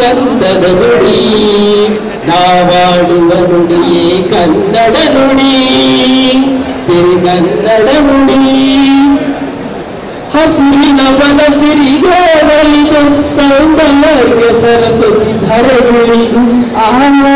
ಗಂಧದ ನುಡಿ ನಾವಾಡುವ ನುಡಿಯೇ ಕನ್ನಡ ನುಡಿ ಸಿರಿಗನ್ನಡ ನುಡಿ ಹಸುರಿನ ಮನಸಿರಿಗಾವಳಿದು ಸೌಂದರ್ಯ ಸರಸ್ವತಿ ಧರಗುಳಿದು ಆ